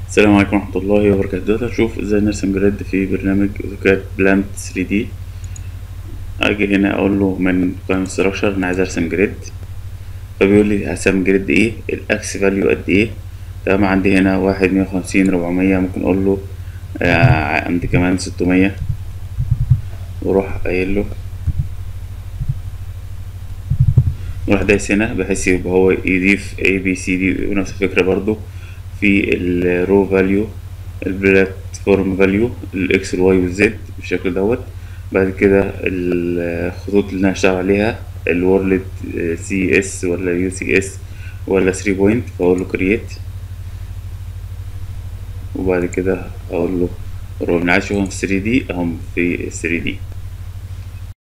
السلام عليكم ورحمة الله وبركاته دلوقتي هنشوف ازاي نرسم جريد في برنامج اوتوكاد بلانت 3 دي اجي هنا اقول له من قائمة ستراكشر انا عايز ارسم جريد فبيقول لي هرسم جريد ايه الاكس فاليو قد ايه تمام عندي هنا واحد مية وخمسين ربعمية ممكن اقول له آه عندي كمان ستمية واروح قايل له نروح دايس هنا بحيث يبقى هو يضيف A B C D ونفس الفكرة برضو في الرو فاليو البلاتفورم فاليو الاكس والواي والزد بالشكل دوت بعد كده الخطوط اللي انا هشتغل عليها الورلد سي اس ولا يو سي اس ولا 3 بوينت فاقول له كرييت وبعد كده اقول له رو انا عايز اشوفهم في 3 دي اهم في 3 دي